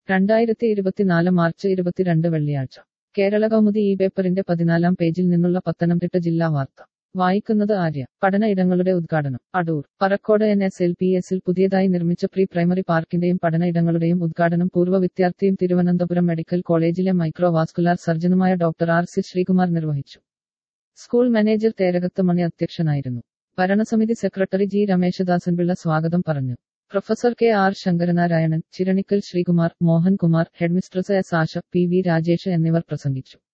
രണ്ടായിരത്തി ഇരുപത്തിനാല് മാർച്ച് ഇരുപത്തിരണ്ട് വെള്ളിയാഴ്ച കേരള കൗമുദി ഈ പേപ്പറിന്റെ പതിനാലാം പേജിൽ നിന്നുള്ള പത്തനംതിട്ട ജില്ലാ വാർത്ത വായിക്കുന്നത് ആര്യ പഠന ഇടങ്ങളുടെ ഉദ്ഘാടനം Adoor Parakode N S L P എസിൽ പുതിയതായി നിർമ്മിച്ച പ്രീ പ്രൈമറി പാർക്കിന്റെയും പഠന ഇടങ്ങളുടെയും ഉദ്ഘാടനം പൂർവ്വ വിദ്യാർത്ഥിയും തിരുവനന്തപുരം മെഡിക്കൽ കോളേജിലെ മൈക്രോവാസ്കുലാർ സർജനുമായ ഡോക്ടർ ആർ സി ശ്രീകുമാർ നിർവഹിച്ചു സ്കൂൾ മാനേജർ തേരകത്ത് മണി അധ്യക്ഷനായിരുന്നു ഭരണസമിതി സെക്രട്ടറി ജി രമേശദാസൻപിള്ള സ്വാഗതം പറഞ്ഞു professor K R Sankaranarayanan Chiranikkal Sreekumar Mohankumar headmistress S Asha P V Rajesh എന്നിവർ പ്രസംഗിച്ചു